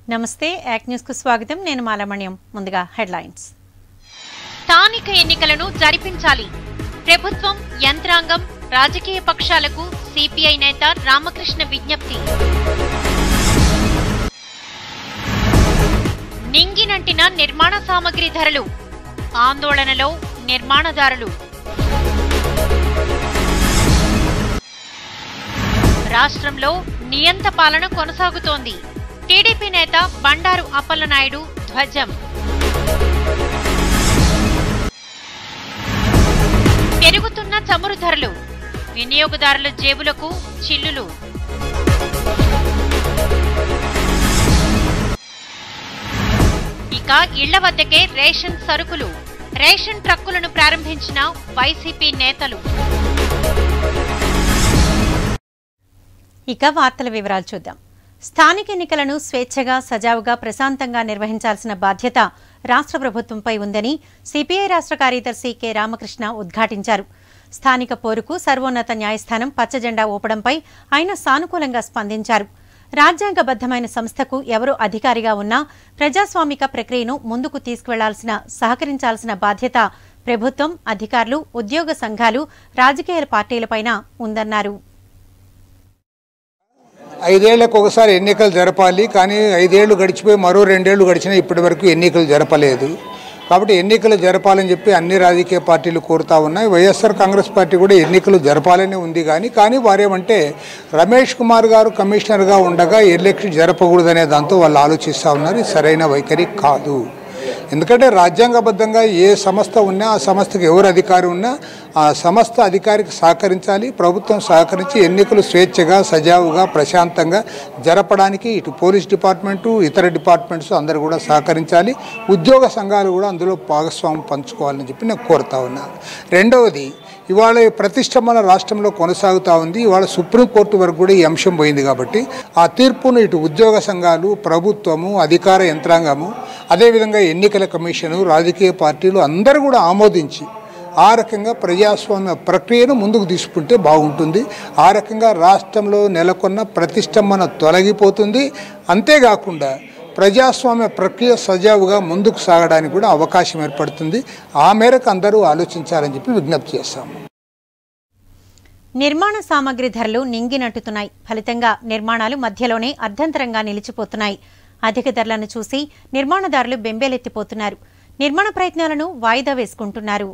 నమస్తే యాక్ న్యూస్ కు స్వాగతం నేను మాలమణ్యం ముందుగా హెడ్లైన్స్ స్థానిక ఎన్నికలను జరిపించాలి ప్రభుత్వం యంత్రాంగం రాజకీయ పక్షాలకు సిపిఐ నేత రామకృష్ణ విజ్ఞప్తి నింగినంటిన నిర్మాణ సామగ్రి ధరలు ఆందోళనలో నిర్మాణదారులు రాష్ట్రంలో నియంత పాలన కొనసాగుతోంది టీడీపీ నేత బండారు అప్పలనాయుడు ధ్వజం పెరుగుతున్న చమురు ధరలు వినియోగదారుల జేబులకు చిల్లులు ఇక ఇళ్ల వద్దకే రేషన్ సరుకులు రేషన్ ట్రక్కులను ప్రారంభించిన వైసీపీ నేతలు ఇక వార్తల వివరాలు చూద్దాం స్థానిక ఎన్నికలను స్వేచ్ఛగా సజావుగా ప్రశాంతంగా నిర్వహించాల్సిన బాధ్యత రాష్ట్ర ప్రభుత్వంపై ఉందని సిపిఐ రాష్ట్ర కార్యదర్శి కె రామకృష్ణ ఉద్ఘాటించారు స్థానిక పోరుకు సర్వోన్నత న్యాయస్థానం పచ్చజెండా ఊపడంపై ఆయన సానుకూలంగా స్పందించారు రాజ్యాంగబద్ధమైన సంస్థకు ఎవరు అధికారిగా ఉన్నా ప్రజాస్వామిక ప్రక్రియను ముందుకు తీసుకువెళ్లాల్సిన సహకరించాల్సిన బాధ్యత ప్రభుత్వం అధికారులు ఉద్యోగ సంఘాలు రాజకీయ పార్టీలపైన ఉందన్నారు ఐదేళ్లకు ఒకసారి ఎన్నికలు జరపాలి కానీ ఐదేళ్లు గడిచిపోయి మరో రెండేళ్లు గడిచినా ఇప్పటి వరకు ఎన్నికలు జరపలేదు కాబట్టి ఎన్నికలు జరపాలని చెప్పి అన్ని రాజకీయ పార్టీలు కోరుతా ఉన్నాయి వైఎస్ఆర్ కాంగ్రెస్ పార్టీ కూడా ఎన్నికలు జరపాలని ఉంది కానీ కానీ వారేమంటే రమేష్ కుమార్ గారు కమిషనర్గా ఉండగా ఎలక్షన్ జరపకూడదనే దాంతో వాళ్ళు ఆలోచిస్తూ ఉన్నారు ఇది సరైన వైఖరి కాదు ఎందుకంటే రాజ్యాంగబద్ధంగా ఏ సంస్థ ఉన్నా ఆ సంస్థకి ఎవరు అధికారి ఉన్నా ఆ సంస్థ అధికారికి సహకరించాలి ప్రభుత్వం సహకరించి ఎన్నికలు స్వేచ్ఛగా సజావుగా ప్రశాంతంగా జరపడానికి ఇటు పోలీస్ డిపార్ట్మెంటు ఇతర డిపార్ట్మెంట్స్ అందరూ కూడా సహకరించాలి ఉద్యోగ సంఘాలు కూడా అందులో భాగస్వామ్యం పంచుకోవాలని చెప్పి నేను కోరుతా ఉన్నాను రెండవది ఇవాళ ఈ ప్రతిష్ట మన రాష్ట్రంలో కొనసాగుతూ ఉంది ఇవాళ సుప్రీంకోర్టు వరకు కూడా ఈ అంశం పోయింది కాబట్టి ఆ తీర్పును ఇటు ఉద్యోగ సంఘాలు ప్రభుత్వము అధికార యంత్రాంగము అదేవిధంగా ఎన్నికల కమిషను రాజకీయ పార్టీలు అందరూ కూడా ఆమోదించి ఆ రకంగా ప్రజాస్వామ్య ప్రక్రియను ముందుకు తీసుకుంటే బాగుంటుంది ఆ రకంగా రాష్ట్రంలో నెలకొన్న ప్రతిష్టంభన తొలగిపోతుంది అంతేకాకుండా ప్రజాస్వామ్య ప్రక్రియ సజావుగా ముందుకు సాగడానికి కూడా అవకాశం ఏర్పడుతుంది ఆ మేరకు అందరూ ఆలోచించాలని చెప్పి విజ్ఞప్తి చేస్తాము నిర్మాణ సామగ్రి ధరలు నింగినట్టుతున్నాయి ఫలితంగా నిర్మాణాలు మధ్యలోనే అర్ధంతరంగా నిలిచిపోతున్నాయి అధిక ధరలను చూసి నిర్మాణదారులు బెంబేలెత్తిపోతున్నారు నిర్మాణ ప్రయత్నాలను వాయిదా వేసుకుంటున్నారు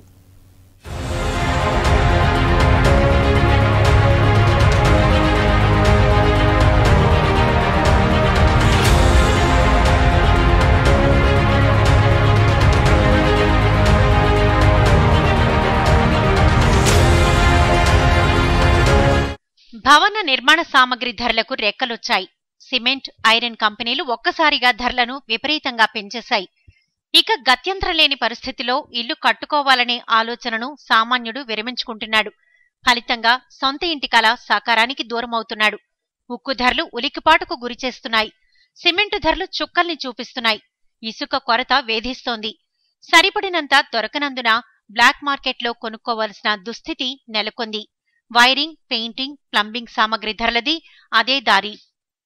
భవన నిర్మాణ సామగ్రి ధరలకు రెక్కలొచ్చాయి సిమెంట్ ఐరన్ కంపెనీలు ఒక్కసారిగా ధరలను విపరీతంగా పెంచేశాయి ఇక గత్యంతరం లేని పరిస్థితిలో ఇల్లు కట్టుకోవాలనే ఆలోచనను సామాన్యుడు విరమించుకుంటున్నాడు ఫలితంగా సొంత ఇంటి కల సాకారానికి దూరమవుతున్నాడు ఉక్కు ధరలు ఉలికిపాటుకు గురిచేస్తున్నాయి సిమెంటు ధరలు చుక్కల్ని చూపిస్తున్నాయి ఇసుక కొరత వేధిస్తోంది సరిపడినంత దొరకనందున బ్లాక్ మార్కెట్లో కొనుక్కోవలసిన దుస్థితి నెలకొంది వైరింగ్ పెయింటింగ్ ప్లంబింగ్ సామగ్రి ధరలది అదే దారి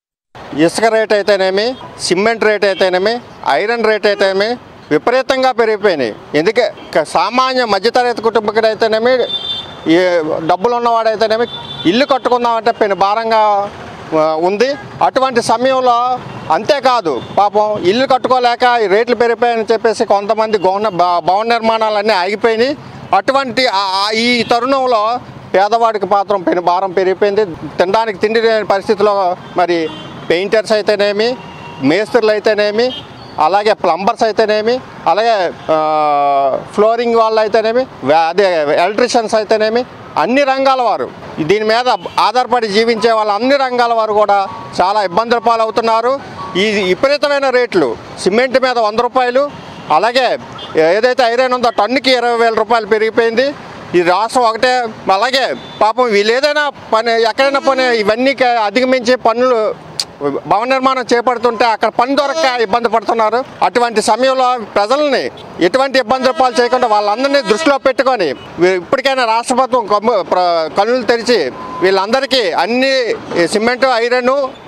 ఇసుక రేట్ అయితేనేమి సిమెంట్ రేట్ అయితేనేమి ఐరన్ రేట్ అయితేనేమి విపరీతంగా పెరిగిపోయినాయి ఎందుకే క- సామాన్య మధ్యతరగతి కుటుంబకుడు అయితేనేమి ఈ డబ్బులు ఉన్నవాడైతేనేమి ఇల్లు కట్టుకుందామంటే పెను భారంగా ఆ, ఉంది అటువంటి సమయంలో అంతేకాదు పాపం ఇల్లు కట్టుకోలేక ఈ రేట్లు పెరిగిపోయాయని చెప్పేసి కొంతమంది గౌన భ- భవన నిర్మాణాలన్నీ ఆగిపోయినాయి అటువంటి ఆ- ఆ- ఈ తరుణంలో పేదవాడికి మాత్రం పెను భారం పెరిగిపోయింది తినడానికి తిండి లేని పరిస్థితిలో మరి పెయింటర్స్ అయితేనేమి మేస్త్రులు అయితేనేమి అలాగే ప్లంబర్స్ అయితేనేమి అలాగే ఆ, ఫ్లోరింగ్ వాళ్ళు అయితేనేమి వే- అదే ఎలక్ట్రీషియన్స్ అయితేనేమి అన్ని రంగాల వారు దీని మీద ఆధారపడి జీవించే వాళ్ళ అన్ని రంగాల వారు కూడా చాలా ఇబ్బందుల పాలవుతున్నారు ఈ విపరీతమైన రేట్లు సిమెంట్ మీద వంద రూపాయలు అలాగే ఏదైతే ఐరన్ ఉందో టన్నుకి ఇరవై వేల రూపాయలు పెరిగిపోయింది ఈ రాష్ట్రం ఒకటే అలాగే పాపం వీళ్ళు ఏదైనా పని ఎక్కడైనా పని ఇవన్నీ క- అధిగమించి పన్నులు భవన నిర్మాణం చేపడుతుంటే అక్కడ పని దొరక్క ఇబ్బంది పడుతున్నారు అటువంటి సమయంలో ప్రజల్ని ఎటువంటి ఇబ్బందులు పాలు చేయకుండా వాళ్ళందరినీ దృష్టిలో పెట్టుకొని వీ- ఇప్పటికైనా రాష్ట్ర ప్రభుత్వం కమ్ము- ప్ర- కన్నులు తెరిచి వీళ్ళందరికీ అన్ని ఈ సిమెంట్ ఐరన్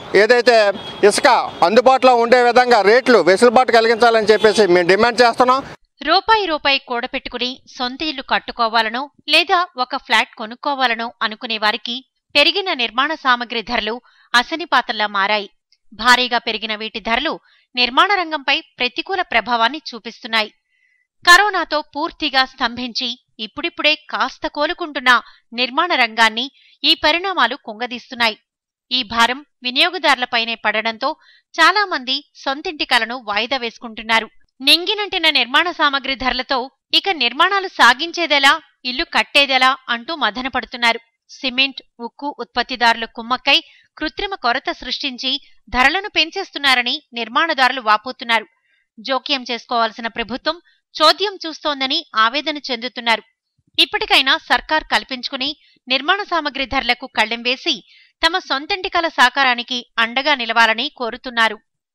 ఏదైతే ఇసుక అందుబాటులో ఉండే విధంగా రేట్లు వెసులుబాటు కలిగించాలని చెప్పేసి మేము డిమాండ్ చేస్తున్నాం రూపాయి రూపాయి కూడపెట్టుకుని సొంత ఇల్లు కట్టుకోవాలనో లేదా ఒక ఫ్లాట్ కొనుక్కోవాలనో అనుకునే వారికి పెరిగిన నిర్మాణ సామగ్రి ధరలు అసనిపాతంలా మారాయి భారీగా పెరిగిన వీటి ధరలు నిర్మాణ రంగంపై ప్రతికూల ప్రభావాన్ని చూపిస్తున్నాయి కరోనాతో పూర్తిగా స్తంభించి ఇప్పుడిప్పుడే కాస్త కోలుకుంటున్న నిర్మాణ రంగాన్ని ఈ పరిణామాలు కుంగదీస్తున్నాయి ఈ భారం వినియోగదారులపైనే పడడంతో చాలా మంది సొంతింటి కలను వాయిదా వేసుకుంటున్నారు నింగినంటిన నిర్మాణ సామగ్రి ధరలతో ఇక నిర్మాణాలు సాగించేదెలా ఇల్లు కట్టేదెలా అంటూ మదనపడుతున్నారు సిమెంట్ ఉక్కు ఉత్పత్తిదారులు కుమ్మక్కై కృత్రిమ కొరత సృష్టించి ధరలను పెంచేస్తున్నారని నిర్మాణదారులు వాపోతున్నారు జోక్యం చేసుకోవాల్సిన ప్రభుత్వం చోద్యం చూస్తోందని ఆవేదన చెందుతున్నారు ఇప్పటికైనా సర్కార్ కల్పించుకుని నిర్మాణ సామగ్రి ధరలకు కళ్ళెం వేసి తమ సొంతంటి కల సాకారానికి అండగా నిలవాలని కోరుతున్నారు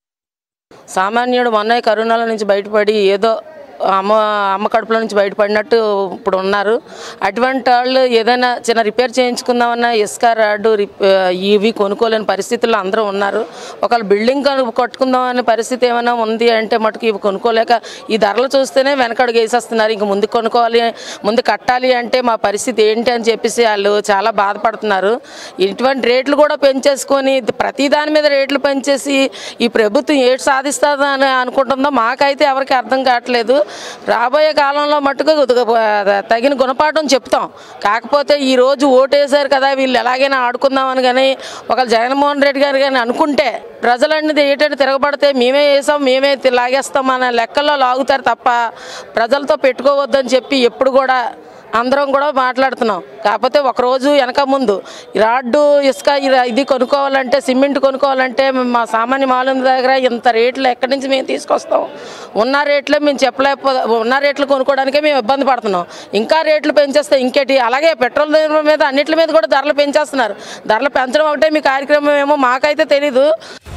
సామాన్యుడు మొన్న కరోనాల నుంచి బయటపడి ఏదో అమ్మ అమ్మ కడుపులో నుంచి బయటపడినట్టు ఇప్పుడు ఉన్నారు అటువంటి వాళ్ళు ఏదైనా చిన్న రిపేర్ చేయించుకుందామన్నా ఇసుక రాడ్డు రిప్- ఇవి కొనుక్కోలేని పరిస్థితుల్లో అందరూ ఉన్నారు ఒకవేళ బిల్డింగ్ కను- కట్టుకుందామనే పరిస్థితి ఏమైనా ఉంది అంటే మటుకు ఇవి కొనుక్కోలేక ఈ ధరలు చూస్తేనే వెనకడుగు వేసేస్తున్నారు ఇంక ముందు కొనుక్కోవాలి ముందు కట్టాలి అంటే మా పరిస్థితి ఏంటి అని చెప్పేసి వాళ్ళు చాలా బాధపడుతున్నారు ఇటువంటి రేట్లు కూడా పెంచేసుకొని ప్రతి దాని మీద రేట్లు పెంచేసి ఈ ప్రభుత్వం ఏటి సాధిస్తుందో అని అనుకుంటుందో మాకైతే ఎవరికి అర్థం కావట్లేదు రాబోయే కాలంలో మట్టుకు తగిన గుణపాఠం చెప్తాం కాకపోతే ఈ రోజు ఓటేశారు కదా వీళ్ళు ఎలాగైనా ఆడుకుందామని కానీ ఒకళ్ళు జగన్మోహన్ రెడ్డి గారు కానీ అనుకుంటే ప్రజలన్నది ఏంటంటే తిరగబడితే మేమే వేసాం మేమే తి- లాగేస్తాం అనే లెక్కల్లో లాగుతారు తప్ప ప్రజలతో పెట్టుకోవద్దని చెప్పి ఎప్పుడు కూడా అందరం కూడా మాట్లాడుతున్నాం కాకపోతే ఒకరోజు వెనక ముందు ఈ రాడ్డు ఇసుక ఈ రా- ఇది కొనుక్కోవాలంటే సిమెంట్ కొనుక్కోవాలంటే మా సామాన్య మాలం దగ్గర ఇంత రేట్లు ఎక్కడి నుంచి మేము తీసుకొస్తాం ఉన్న రేట్లే మేము చెప్పలేకపో ఉన్న రేట్లు కొనుక్కోవడానికే మేము ఇబ్బంది పడుతున్నాం ఇంకా రేట్లు పెంచేస్తే ఇంకేటి అలాగే పెట్రోల్ ధరల మీద అన్నిటి మీద కూడా ధరలు పెంచేస్తున్నారు ధరలు పెంచడం ఒకటే మీ కార్యక్రమం ఏమో మాకైతే తెలీదు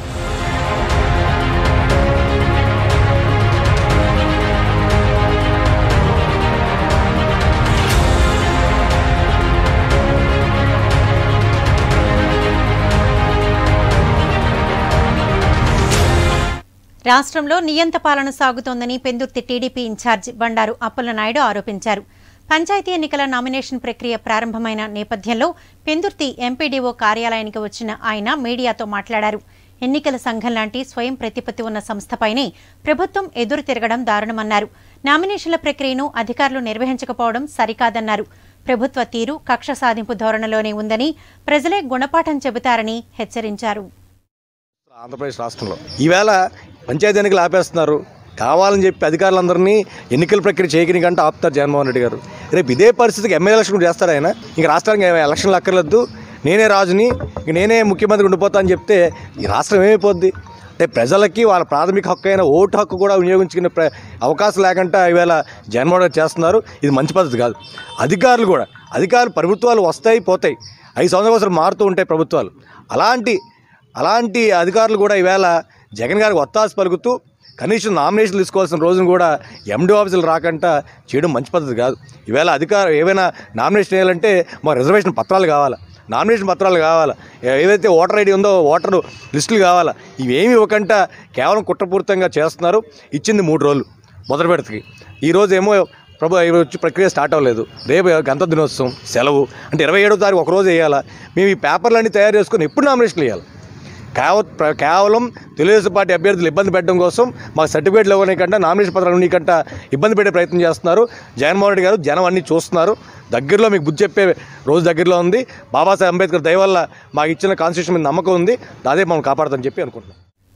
రాష్ట్రంలో నియంత పాలన సాగుతోందని పెందుర్తి టీడీపీ ఇన్ఛార్జ్ బండారు అప్పలనాయుడు ఆరోపించారు పంచాయతీ ఎన్నికల నామినేషన్ ప్రక్రియ ప్రారంభమైన నేపథ్యంలో పెందుర్తి ఎంపీడీఓ కార్యాలయానికి వచ్చిన ఆయన మీడియాతో మాట్లాడారు ఎన్నికల సంఘం లాంటి స్వయం ప్రతిపత్తి ఉన్న సంస్థపైనే ప్రభుత్వం ఎదురు తిరగడం దారుణమన్నారు నామినేషన్ల ప్రక్రియను అధికారులు నిర్వహించకపోవడం సరికాదన్నారు ప్రభుత్వ తీరు కక్ష సాధింపు ధోరణిలోనే ఉందని ప్రజలే గుణపాఠం చెబుతారని హెచ్చరించారు ఆంధ్రప్రదేశ్ రాష్ట్రంలో ఈవేళ పంచాయతీ ఎన్నికలు ఆపేస్తున్నారు కావాలని చెప్పి అధికారులందరినీ ఎన్నికల ప్రక్రియ చేయకనికంటే ఆపుతారు జగన్మోహన్ రెడ్డి గారు రేపు ఇదే పరిస్థితికి ఎమ్మెల్యే ఎలక్షన్ కూడా చేస్తారు ఆయన ఇంక రాష్ట్రానికి ఏం ఎలక్షన్లు అక్కర్లేదు నేనే రాజుని ఇంక నేనే ముఖ్యమంత్రి ఉండిపోతా అని చెప్తే ఈ రాష్ట్రం ఏమైపోద్ది అంటే ప్రజలకి వాళ్ళ ప్రాథమిక హక్కు అయిన ఓటు హక్కు కూడా వినియోగించుకునే ప్ర అవకాశం లేకుండా ఈవేళ జగన్మోహన్ రెడ్డి చేస్తున్నారు ఇది మంచి పద్ధతి కాదు అధికారులు కూడా అధికారులు ప్రభుత్వాలు వస్తాయి పోతాయి ఐదు సంవత్సరాల కోసం మారుతూ ఉంటాయి ప్రభుత్వాలు అలాంటి అలాంటి అధికారులు కూడా ఈవేళ జగన్ గారికి ఒత్తాసు పలుకుతూ కనీసం నామినేషన్లు తీసుకోవాల్సిన రోజును కూడా ఎండి ఆఫీసులు రాకుండా చేయడం మంచి పద్ధతి కాదు ఈవేళ అధికారం ఏవైనా నామినేషన్ వేయాలంటే మా రిజర్వేషన్ పత్రాలు కావాలా నామినేషన్ పత్రాలు కావాలా ఏ- ఏదైతే ఓటర్ ఐడి ఉందో ఓటర్ లిస్టులు కావాలా ఇవేమి ఇవ్వకుండా కేవలం కుట్రపూరితంగా చేస్తున్నారు ఇచ్చింది మూడు రోజులు మొదటి పెడతకి ఈరోజు ఏమో ప్రభు ఈ వచ్చి ప్రక్రియ స్టార్ట్ అవ్వలేదు రేపు గణతంత్ర దినోత్సవం సెలవు అంటే ఇరవై ఏడో తారీఖు ఒక రోజు వేయాలా మేము ఈ పేపర్లన్నీ తయారు చేసుకొని ఎప్పుడు నామినేషన్లు వేయాలి కేవ ప్ర- కేవలం తెలుగుదేశం పార్టీ అభ్యర్థులు ఇబ్బంది పెట్టడం కోసం మాకు సర్టిఫికేట్లు ఇవ్వనీకంటే నామినేషన్ పత్రాలు ఇవ్వనీకంట ఇబ్బంది పెట్టే ప్రయత్నం చేస్తున్నారు జగన్మోహన్ రెడ్డి గారు జనం అన్నీ చూస్తున్నారు దగ్గరలో మీకు బుద్ధి చెప్పే రోజు దగ్గరలో ఉంది బాబాసాహెబ్ అంబేద్కర్ దయ వల్ల మాకు ఇచ్చిన కాన్స్టిట్యూషన్ మీద నమ్మకం ఉంది అదే మనం కాపాడుతామని చెప్పి అనుకుంటున్నాం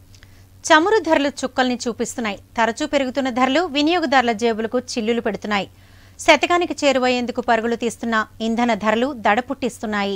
చమురు ధరలు చుక్కల్ని చూపిస్తున్నాయి తరచూ పెరుగుతున్న ధరలు వినియోగదారుల జేబులకు చిల్లులు పెడుతున్నాయి శతకానికి చేరువయ్యేందుకు పరుగులు తీస్తున్న ఇంధన ధరలు దడ పుట్టిస్తున్నాయి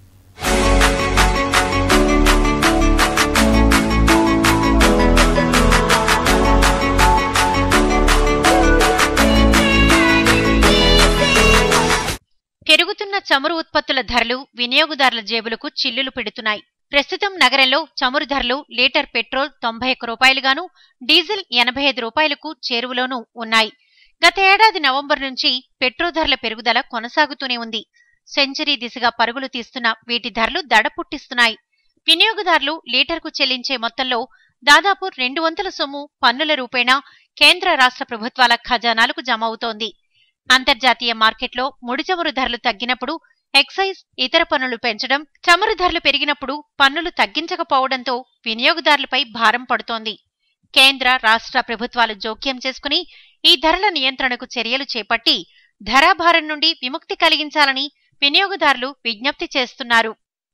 పెరుగుతున్న చమురు ఉత్పత్తుల ధరలు వినియోగదారుల జేబులకు చిల్లులు పెడుతున్నాయి ప్రస్తుతం నగరంలో చమురు ధరలు లీటర్ పెట్రోల్ తొంభై ఒక్క రూపాయలుగాను డీజిల్ ఎనభై ఐదు రూపాయలకు చేరువలోనూ ఉన్నాయి గత ఏడాది నవంబర్ నుంచి పెట్రోల్ ధరల పెరుగుదల కొనసాగుతూనే ఉంది సెంచరీ దిశగా పరుగులు తీస్తున్న వీటి ధరలు దడ పుట్టిస్తున్నాయి వినియోగదారులు లీటర్కు చెల్లించే మొత్తంలో దాదాపు రెండు వంతుల సొమ్ము పన్నుల రూపేణా కేంద్ర రాష్ట్ర ప్రభుత్వాల ఖజానాలకు జమ అవుతోంది అంతర్జాతీయ మార్కెట్లో ముడి చమురు ధరలు తగ్గినప్పుడు ఎక్సైజ్ ఇతర పన్నులు పెంచడం చమురు ధరలు పెరిగినప్పుడు పన్నులు తగ్గించకపోవడంతో వినియోగదారులపై భారం పడుతోంది కేంద్ర రాష్ట్ర ప్రభుత్వాలు జోక్యం చేసుకుని ఈ ధరల నియంత్రణకు చర్యలు చేపట్టి ధరాభారం నుండి విముక్తి కలిగించాలని వినియోగదారులు విజ్ఞప్తి చేస్తున్నారు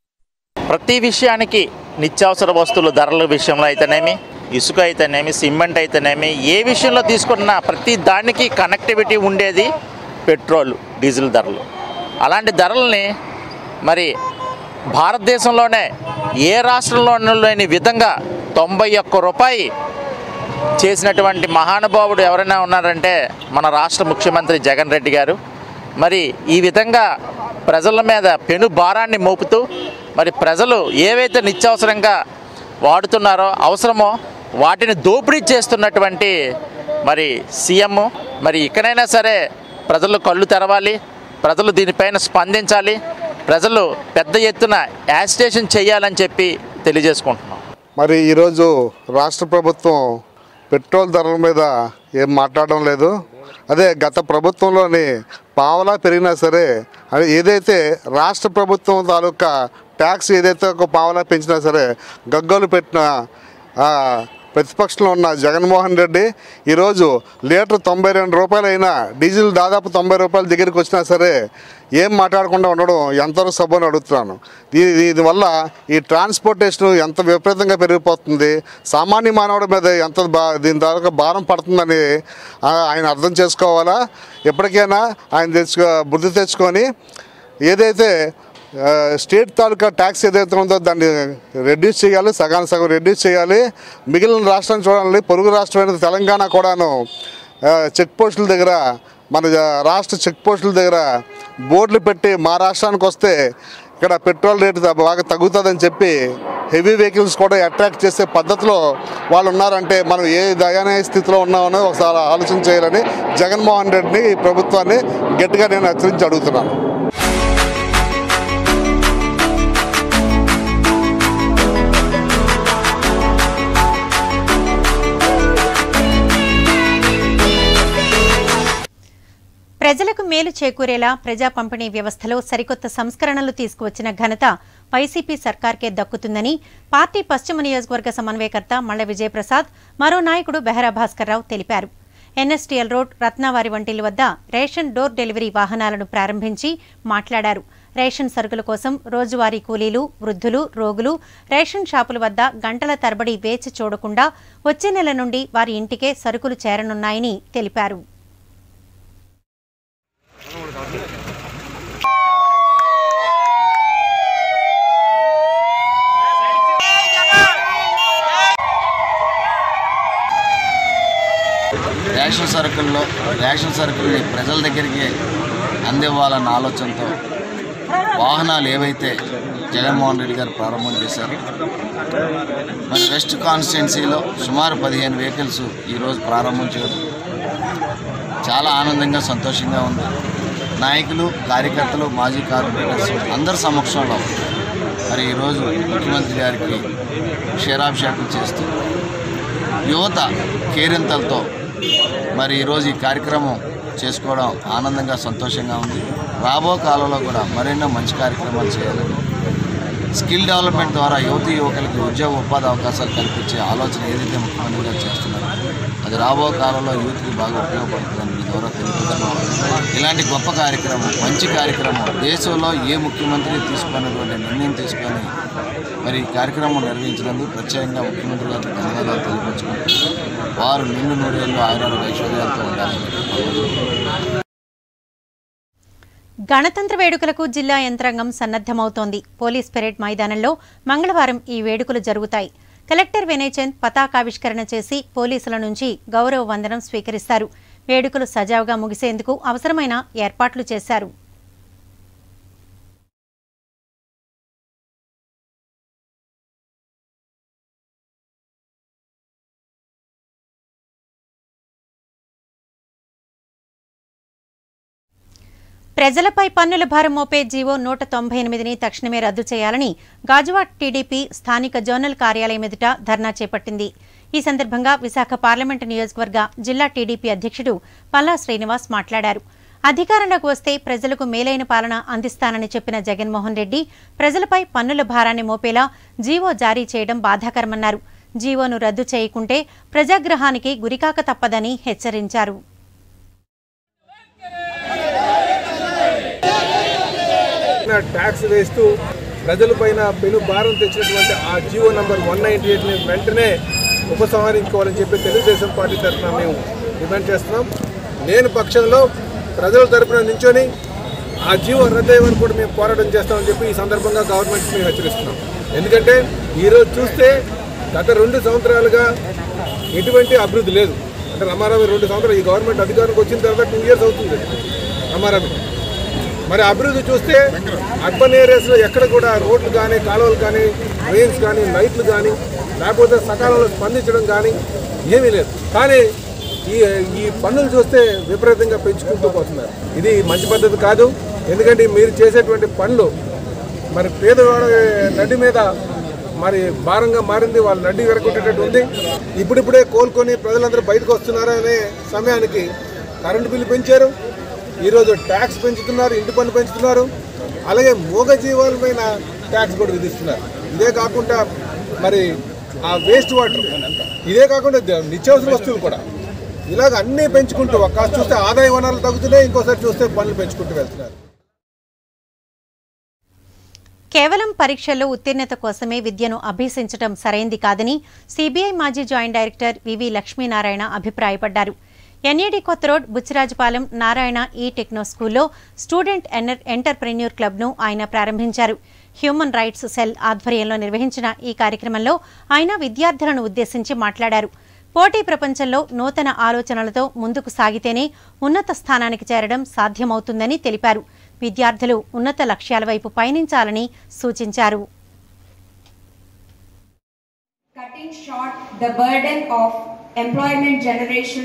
ప్రతి విషయానికి నిత్యావసర వస్తువుల ధరల విషయంలో అయితేనేమి ఇసుక అయితేనేమి సిమెంట్ అయితేనేమి ఏ విషయంలో తీసుకున్నా ప్రతి దానికి కనెక్టివిటీ ఉండేది పెట్రోల్ డీజిల్ ధరలు అలాంటి ధరల్ని మరి భారతదేశంలోనే ఏ రాష్ట్రంలోనూ లేని విధంగా తొంభై ఒక్క రూపాయి చేసినటువంటి మహానుభావుడు ఎవరైనా ఉన్నారంటే మన రాష్ట్ర ముఖ్యమంత్రి జగన్ రెడ్డి గారు మరి ఈ విధంగా ప్రజల మీద పెను భారాన్ని మోపుతూ మరి ప్రజలు ఏవైతే నిత్యావసరంగా వాడుతున్నారో అవసరమో వాటిని దోపిడీ చేస్తున్నటువంటి మరి సీఎం మరి ఇక్కడైనా సరే ప్రజలు కళ్ళు తెరవాలి ప్రజలు దీనిపైన స్పందించాలి ప్రజలు పెద్ద ఎత్తున యాజిటేషన్ చేయాలని చెప్పి తెలియజేసుకుంటున్నాం మరి ఈరోజు రాష్ట్ర ప్రభుత్వం పెట్రోల్ ధరల మీద ఏం మాట్లాడడం లేదు అదే గత ప్రభుత్వంలోని పావలా పెరిగినా సరే అది ఏదైతే రాష్ట్ర ప్రభుత్వం తాలూకా ట్యాక్స్ ఏదైతే ఒక పావలా పెంచినా సరే గగ్గోలు పెట్టిన ఆ, ప్రతిపక్షంలో ఉన్న జగన్మోహన్ రెడ్డి ఈరోజు లీటర్ తొంభై రెండు రూపాయలు అయినా డీజిల్ దాదాపు తొంభై రూపాయల దగ్గరికి వచ్చినా సరే ఏం మాట్లాడకుండా ఉండడం ఎంతవరకు సబ్బని అడుగుతున్నాను దీ- దీనివల్ల ఈ ట్రాన్స్పోర్టేషన్ ఎంత విపరీతంగా పెరిగిపోతుంది సామాన్య మానవుడి మీద ఎంత బా దీని ద్వారా భారం పడుతుందని ఆ, ఆయన అర్థం చేసుకోవాలా ఎప్పటికైనా ఆయన తెచ్చుకో బుద్ధి తెచ్చుకొని ఏదైతే ఆ, స్టేట్ తాలూకా ట్యాక్స్ ఏదైతే ఉందో దాన్ని రెడ్యూస్ చేయాలి సగానికి సగం రెడ్యూస్ చేయాలి మిగిలిన రాష్ట్రాన్ని చూడాలి పొరుగు రాష్ట్రమైన తెలంగాణ కూడాను ఆ, చెక్ పోస్టుల దగ్గర మన జ- రాష్ట్ర చెక్ పోస్టుల దగ్గర బోర్డులు పెట్టి మా రాష్ట్రానికి వస్తే ఇక్కడ పెట్రోల్ రేటు త- బాగా తగ్గుతుందని చెప్పి హెవీ వెహికల్స్ కూడా అట్రాక్ట్ చేసే పద్ధతిలో వాళ్ళు ఉన్నారంటే మనం ఏ దయానీయ స్థితిలో ఉన్నామని ఒకసారి ఆలోచన చేయాలని జగన్మోహన్ రెడ్డిని ఈ ప్రభుత్వాన్ని గట్టిగా నేను హెచ్చరించి అడుగుతున్నాను ప్రజలకు మేలు చేకూరేలా ప్రజా పంపిణీ వ్యవస్థలో సరికొత్త సంస్కరణలు తీసుకువచ్చిన ఘనత వైసీపీ సర్కార్కే దక్కుతుందని పార్టీ పశ్చిమ నియోజకవర్గ సమన్వయకర్త మల్ల విజయప్రసాద్ మరో నాయకుడు బెహరా భాస్కర్రావు తెలిపారు ఎన్ఎస్టీఎల్ రోడ్ రత్నావారి వంటిల వద్ద రేషన్ డోర్ డెలివరీ వాహనాలను ప్రారంభించి మాట్లాడారు రేషన్ సరుకుల కోసం రోజువారీ కూలీలు వృద్ధులు రోగులు రేషన్ షాపుల వద్ద గంటల తరబడి వేచి చూడకుండా వచ్చే నెల నుండి వారి ఇంటికే సరుకులు చేరనున్నాయని తెలిపారు రేషన్ సరుకుల్లో రేషన్ సరుకుల్ని ప్రజల దగ్గరికి అందివ్వాలన్న ఆలోచనతో వాహనాలు ఏవైతే జగన్మోహన్ రెడ్డి గారు ప్రారంభం చేశారు మరి వెస్ట్ కాన్స్టిట్యున్సీలో సుమారు పదిహేను వెహికల్స్ ఈరోజు ప్రారంభం చేయడం చాలా ఆనందంగా సంతోషంగా ఉంది నాయకులు కార్యకర్తలు మాజీ కార్పొరేటర్స్ అందరి సమక్షంలో మరి ఈరోజు ముఖ్యమంత్రి గారికి క్షీరాభిషేకం చేస్తూ యువత కేరింతలతో మరి ఈరోజు ఈ కార్యక్రమం చేసుకోవడం ఆనందంగా సంతోషంగా ఉంది రాబో కాలంలో కూడా మరెన్నో మంచి కార్యక్రమాలు చేయాలని స్కిల్ డెవలప్మెంట్ ద్వారా యువతి యువకులకి ఉద్యోగ ఉపాధి అవకాశాలు కల్పించే ఆలోచన ఏదైతే ముఖ్యమంత్రి గారు చేస్తున్నారో అది రాబో కాలంలో యూత్కి బాగా ఉపయోగపడుతుందని మీ ద్వారా తెలుపుతున్నాను ఇలాంటి గొప్ప కార్యక్రమం మంచి కార్యక్రమం దేశంలో ఏ ముఖ్యమంత్రి తీసుకున్నటువంటి నిర్ణయం తీసుకొని మరి ఈ కార్యక్రమం నిర్వహించినందుకు ప్రత్యేకంగా ముఖ్యమంత్రి గారికి ధన్యవాదాలు తెలియపరుచుకుంటూ వారు నిండు నూరేళ్ళు ఆయురాలు ఐశ్వర్యాలతో ఉండాలని కోరుకుంటున్నాను. గణతంత్ర వేడుకలకు జిల్లా యంత్రాంగం సన్నద్దమవుతోంది పోలీస్ పెరేడ్ మైదానంలో మంగళవారం ఈ వేడుకలు జరుగుతాయి కలెక్టర్ వినయ్ చంద్ పతాకావిష్కరణ చేసి పోలీసుల నుంచి గౌరవ వందనం స్వీకరిస్తారు వేడుకలు సజావుగా ముగిసేందుకు అవసరమైన ఏర్పాట్లు చేశారు ప్రజలపై పన్నుల భారం మోపే జీవో నూట తొంభై ఎనిమిదిని తక్షణమే రద్దు చేయాలని గాజువాట్ టీడీపీ స్థానిక జోనల్ కార్యాలయం ఎదుట ధర్నా చేపట్టింది ఈ సందర్భంగా విశాఖ పార్లమెంటు నియోజకవర్గ జిల్లా టీడీపీ అధ్యక్షుడు పల్లా శ్రీనివాస్ మాట్లాడారు అధికారంలోకి వస్తే ప్రజలకు మేలైన పాలన అందిస్తానని చెప్పిన జగన్మోహన్ రెడ్డి ప్రజలపై పన్నుల భారాన్ని మోపేలా జీవో జారీ చేయడం బాధాకరమన్నారు జీవోను రద్దు చేయకుంటే ప్రజాగ్రహానికి గురికాక తప్పదని హెచ్చరించారు ట్యాక్స్ వేస్తూ ప్రజలపైన పెను భారం తెచ్చినటువంటి ఆ జియో నంబర్ వన్ నైంటీ ఎయిట్ని వెంటనే ఉపసంహరించుకోవాలని చెప్పి తెలుగుదేశం పార్టీ తరఫున మేము డిమాండ్ చేస్తున్నాం నేను పక్షంలో ప్రజల తరఫున నించొని ఆ జీవో రద్దయ్యే కూడా మేము పోరాటం చేస్తామని చెప్పి ఈ సందర్భంగా గవర్నమెంట్ మేము హెచ్చరిస్తున్నాం ఎందుకంటే ఈరోజు చూస్తే గత రెండు సంవత్సరాలుగా ఎటువంటి అభివృద్ధి లేదు అంటే రమారావు రెండు సంవత్సరాలు ఈ గవర్నమెంట్ అధికారంకి వచ్చిన తర్వాత టూ ఇయర్స్ అవుతుంది రమారావు మరి అభివృద్ధి చూస్తే అర్బన్ ఏరియాస్లో ఎక్కడ కూడా రోడ్లు కానీ కాలువలు కానీ ట్రైన్స్ కానీ లైట్లు కానీ లేకపోతే సకాలంలో స్పందించడం కానీ ఏమీ లేదు కానీ ఈ ఈ పన్నులు చూస్తే విపరీతంగా పెంచుకుంటూ పోతున్నారు ఇది మంచి పద్ధతి కాదు ఎందుకంటే మీరు చేసేటువంటి పనులు మరి పేదవాడ నడి మీద మరి భారంగా మారింది వాళ్ళ నడ్డి వెరగొట్టేటట్టు ఉంది ఇప్పుడిప్పుడే కోలుకొని ప్రజలందరూ బయటకు వస్తున్నారు అనే సమయానికి కరెంటు బిల్లు పెంచారు ఈరోజు ట్యాక్స్ పెంచుతున్నారు ఇంటి పన్ను పెంచుతున్నారు అలాగే మూగ జీవాలపైన ట్యాక్స్ కూడా విధిస్తున్నారు ఇదే కాకుండా మరి ఆ వేస్ట్ వాటర్ ఇదే కాకుండా ద- నిత్యావసర వస్తువులు కూడా ఇలాగ అన్నీ పెంచుకుంటూ ఒక చూస్తే ఆదాయ వనరులు తగ్గుతున్నాయి ఇంకోసారి చూస్తే పనులు పెంచుకుంటూ వెళ్తున్నారు కేవలం పరీక్షల్లో ఉత్తీర్ణత కోసమే విద్యను అభ్యసించడం సరైంది కాదని సిబిఐ మాజీ జాయింట్ డైరెక్టర్ వివి లక్ష్మీనారాయణ అభిప్రాయపడ్డారు ఎన్ఏడి కొత్త రోడ్ బుచ్చిరాజుపాలెం నారాయణ ఈ టెక్నో స్కూల్లో స్టూడెంట్ ఎన్నర్ ఎంటర్ప్రెన్యూర్ క్లబ్ను ఆయన ప్రారంభించారు హ్యూమన్ రైట్స్ సెల్ ఆధ్వర్యంలో నిర్వహించిన ఈ కార్యక్రమంలో ఆయన విద్యార్థులను ఉద్దేశించి మాట్లాడారు పోటీ ప్రపంచంలో నూతన ఆలోచనలతో ముందుకు సాగితేనే ఉన్నత స్థానానికి చేరడం సాధ్యమవుతుందని తెలిపారు విద్యార్థులు ఉన్నత లక్ష్యాల వైపు పయనించాలని సూచించారు cutting short the burden of employment generation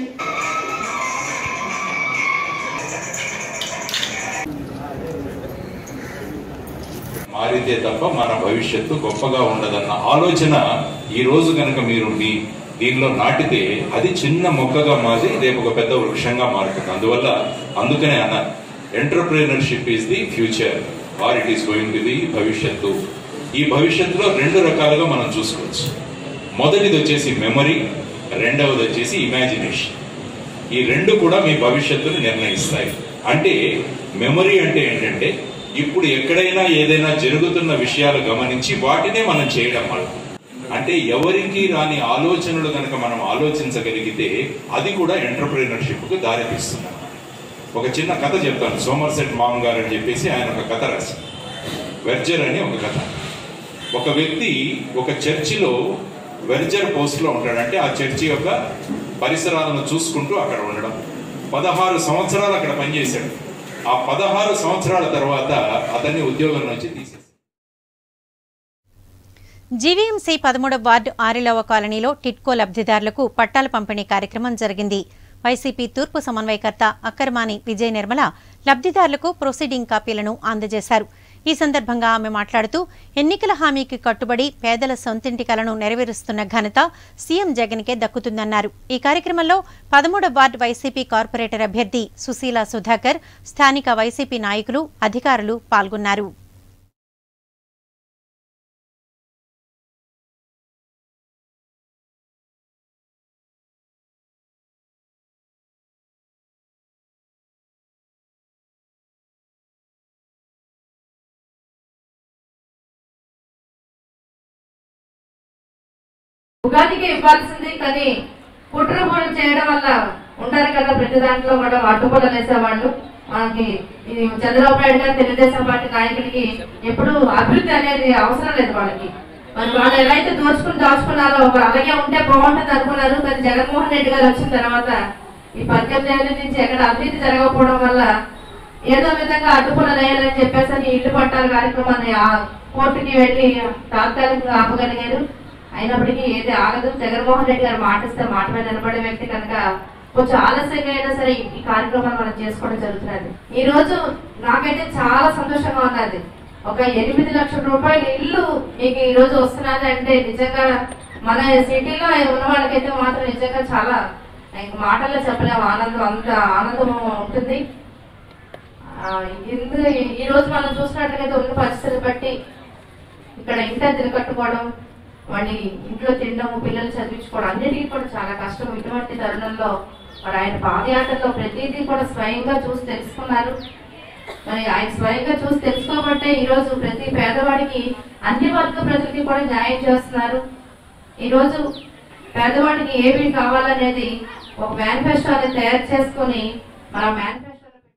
మారితే తప్ప మన భవిష్యత్తు గొప్పగా ఉండదన్న ఆలోచన ఈ రోజు కనుక మీరు మీ దీనిలో నాటితే అది చిన్న మొక్కగా మారి రేపు ఒక పెద్ద వృక్షంగా మారుతుంది అందువల్ల అందుకనే అన్న entrepreneurship is the future are it is going to the భవిష్యత్తు ఈ భవిష్యత్తులో రెండు రకాలుగా మనం చూసుకోవచ్చు మొదటిది వచ్చేసి మెమరీ రెండవది వచ్చేసి ఇమాజినేషన్ ఈ రెండు కూడా మీ భవిష్యత్తును నిర్ణయిస్తాయి అంటే మెమరీ అంటే ఏంటంటే ఇప్పుడు ఎక్కడైనా ఏదైనా జరుగుతున్న విషయాలు గమనించి వాటినే మనం చేయడం వల్ల అంటే ఎవరికి రాని ఆలోచనలు కనుక మనం ఆలోచించగలిగితే అది కూడా ఎంటర్ప్రీనర్షిప్ కు దారితీస్తుంది ఒక చిన్న కథ చెప్తాను సోమర్సెట్ మామ్ గారు అని చెప్పేసి ఆయన ఒక కథ రాశారు వెర్జర్ అని ఒక కథ ఒక వ్యక్తి ఒక చర్చిలో వెర్జర్ పోస్ట్లో ఉంటాడు అంటే ఆ చర్చి యొక్క పరిసరాలను చూసుకుంటూ అక్కడ ఉండడం పదహారు సంవత్సరాలు అక్కడ పనిచేశాడు ఆ పదహారు సంవత్సరాల తర్వాత అతన్ని ఉద్యోగం నుంచి తీసేశారు జీవీఎంసీ పదమూడవ వార్డు ఆరిలవ కాలనీలో టిట్కో లబ్ధిదారులకు పట్టాల పంపిణీ కార్యక్రమం జరిగింది వైసీపీ తూర్పు సమన్వయకర్త అక్కరమాని విజయ నిర్మల లబ్ధిదారులకు ప్రొసీడింగ్ కాపీలను అందజేశారు ఈ సందర్భంగా ఆమె మాట్లాడుతూ ఎన్నికల హామీకి కట్టుబడి పేదల సొంతింటి కలను నెరవేరుస్తున్న ఘనత సీఎం జగన్కే దక్కుతుందన్నారు ఈ కార్యక్రమంలో పదమూడవ వార్డు వైసీపీ కార్పొరేటర్ అభ్యర్థి సుశీల సుధాకర్ స్థానిక వైసీపీ నాయకులు అధికారులు పాల్గొన్నారు ఉగాదికి ఇవ్వాల్సింది కానీ కుట్ర కూడా చేయడం వల్ల ఉంటారు కదా ప్రతి దాంట్లో కూడా అడ్డుపడలు వేసేవాళ్ళు మనకి ఇది చంద్రబాబు నాయుడు గారు తెలుగుదేశం పార్టీ నాయకులకి ఎప్పుడు అభివృద్ధి అనేది అవసరం లేదు వాళ్ళకి మరి వాళ్ళు ఎలా అయితే దోచుకుని దాచుకున్నారో ఒక అలాగే ఉంటే బాగుంటుంది అనుకున్నారు కానీ జగన్మోహన్ రెడ్డి గారు వచ్చిన తర్వాత ఈ పద్దెనిమిది ఏళ్ళ నుంచి ఎక్కడ అభివృద్ధి జరగకపోవడం వల్ల ఏదో విధంగా అడ్డుపడలు వేయాలని చెప్పేసి అని ఇల్లు పట్టాల కార్యక్రమాన్ని ఆ కోర్టుకి వెళ్ళి తాత్కాలికంగా ఆపగలిగారు అయినప్పటికీ ఏది ఆగదు జగన్మోహన్ రెడ్డి గారు మాటిస్తే మాట మీద నిలబడే వ్యక్తి కనుక కొంచెం ఆలస్యంగా అయినా సరే ఈ- ఈ కార్యక్రమాన్ని మనం చేసుకోవడం జరుగుతున్నది ఈ రోజు నాకైతే చాలా సంతోషంగా ఉన్నది ఒక ఎనిమిది లక్షల రూపాయల ఇల్లు మీకు ఈ రోజు వస్తున్నది అంటే నిజంగా మన సిటీలో ఉన్న వాళ్ళకైతే మాత్రం నిజంగా చాలా ఇంక మాటల్లో చెప్పలేము ఆనందం అంత ఆనందం ఉంటుంది ఆ, ఇందు ఈ రోజు మనం చూసినట్లయితే ఉన్న పరిస్థితిని బట్టి ఇక్కడ ఇంటి కట్టుకోవడం వాడిని ఇంట్లో తినడం పిల్లలు చదివించుకోవడం అన్నిటికీ కూడా చాలా కష్టం ఇటువంటి తరుణంలో మరి ఆయన పాదయాత్రలో ప్రతిదీ కూడా స్వయంగా చూసి తెలుసుకున్నారు మరి ఆయన స్వయంగా చూసి తెలుసుకోబట్టే ఈరోజు ప్రతి పేదవాడికి అన్ని వర్గ ప్రజలకి కూడా న్యాయం చేస్తున్నారు ఈరోజు పేదవాడికి ఏమి కావాలనేది ఒక మేనిఫెస్టో అనేది తయారు చేసుకొని మన మేనిఫెస్టో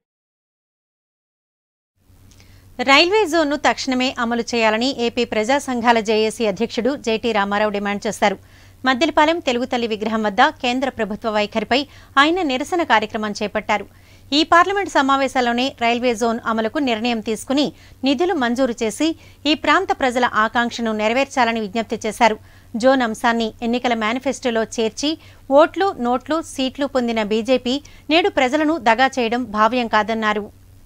రైల్వే జోన్ను తక్షణమే అమలు చేయాలని ఏపీ ప్రజా సంఘాల జేఏసీ అధ్యక్షుడు జేటీ రామారావు డిమాండ్ చేశారు మద్దిలపాలెం తెలుగు తల్లి విగ్రహం వద్ద కేంద్ర ప్రభుత్వ వైఖరిపై ఆయన నిరసన కార్యక్రమం చేపట్టారు ఈ పార్లమెంటు సమావేశాల్లోనే రైల్వే జోన్ అమలుకు నిర్ణయం తీసుకుని నిధులు మంజూరు చేసి ఈ ప్రాంత ప్రజల ఆకాంక్షను నెరవేర్చాలని విజ్ఞప్తి చేశారు జోన్ అంశాన్ని ఎన్నికల మేనిఫెస్టోలో చేర్చి ఓట్లు నోట్లు సీట్లు పొందిన బీజేపీ నేడు ప్రజలను దగా చేయడం భావ్యం కాదన్నారు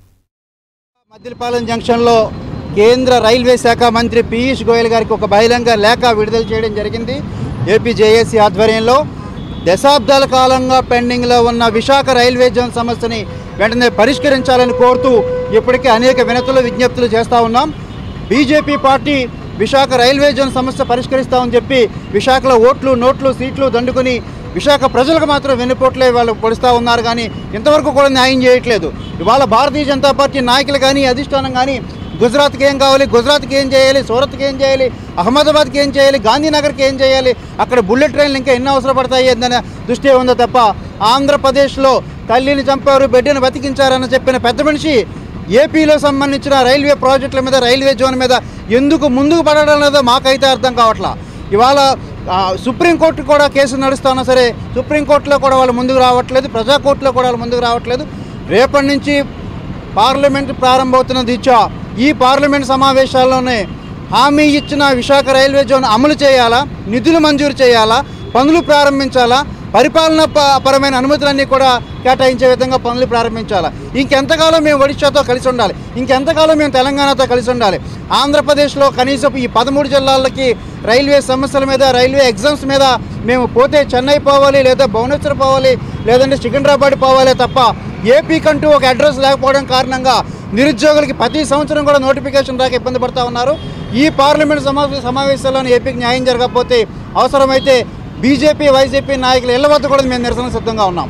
మద్దిలపాలెం జంక్షన్లో కేంద్ర రైల్వే శాఖ మంత్రి పీయూష్ గోయల్ గారికి ఒక బహిరంగ లేఖ విడుదల చేయడం జరిగింది ఏపీ జేఏసీ ఆధ్వర్యంలో దశాబ్దాల కాలంగా పెండింగ్లో ఉన్న విశాఖ రైల్వే జోన్ సమస్యని వెంటనే పరిష్కరించాలని కోరుతూ ఇప్పటికే అనేక వినతులు విజ్ఞప్తులు చేస్తూ ఉన్నాం BJP party Visakha railway zone సమస్య పరిష్కరిస్తామని చెప్పి విశాఖలో ఓట్లు నోట్లు సీట్లు దండుకుని విశాఖ ప్రజలకు మాత్రం వెన్నుపోట్లే వాళ్ళు పొడుస్తూ ఉన్నారు కానీ ఇంతవరకు కూడా న్యాయం చేయట్లేదు ఇవాళ భారతీయ జనతా పార్టీ నాయకులు కానీ అధిష్టానం కానీ గుజరాత్కి ఏం కావాలి గుజరాత్కి ఏం చేయాలి సూరత్కి ఏం చేయాలి అహ్మదాబాద్కి ఏం చేయాలి గాంధీనగర్కి ఏం చేయాలి అక్కడ బుల్లెట్ ట్రైన్లు ఇంకా ఎన్ని అవసరపడతాయి అనే దృష్టి ఉందో తప్ప ఆంధ్రప్రదేశ్లో తల్లిని చంపారు బిడ్డను బతికించారని చెప్పిన పెద్ద మనిషి ఏపీలో సంబంధించిన రైల్వే ప్రాజెక్టుల మీద రైల్వే జోన్ మీద ఎందుకు ముందుకు పడడం లేదో మాకైతే అర్థం కావట్లా ఇవాళ ఆ, సుప్రీంకోర్టు కూడా కేసు నడుస్తున్నా సరే సుప్రీంకోర్టులో కూడా వాళ్ళు ముందుకు రావట్లేదు ప్రజా కోర్టులో కూడా వాళ్ళు ముందుకు రావట్లేదు రేపటి నుంచి పార్లమెంట్ ప్రారంభమవుతున్న దిశ ఈ పార్లమెంట్ సమావేశాల్లోనే హామీ ఇచ్చిన విశాఖ రైల్వే జోన్ అమలు చేయాలా నిధులు మంజూరు చేయాలా పనులు ప్రారంభించాలా పరిపాలన ప- పరమైన అనుమతులన్నీ కూడా కేటాయించే విధంగా పనులు ప్రారంభించాలా ఇంకెంతకాలం మేము ఒడిశాతో కలిసి ఉండాలి ఇంకెంతకాలం మేము తెలంగాణతో కలిసి ఉండాలి ఆంధ్రప్రదేశ్లో కనీసం ఈ పదమూడు జిల్లాలకి రైల్వే సమస్యల మీద రైల్వే ఎగ్జామ్స్ మీద మేము పోతే చెన్నై పోవాలి లేదా భువనేశ్వర్ పోవాలి లేదంటే సికింద్రాబాద్ పోవాలి తప్ప ఏపీకంటూ ఒక అడ్రస్ లేకపోవడం కారణంగా నిరుద్యోగులకి ప్రతి సంవత్సరం కూడా నోటిఫికేషన్ రాక ఇబ్బంది పడతా ఉన్నారు ఈ పార్లమెంట్ సమా సమావేశాల్లోనే ఏపీకి న్యాయం జరగకపోతే అవసరమైతే బీజేపీ వైసీపీ నాయకులు ఇళ్ల వద్ద కూడా మేము నిరసన సిద్ధంగా ఉన్నాం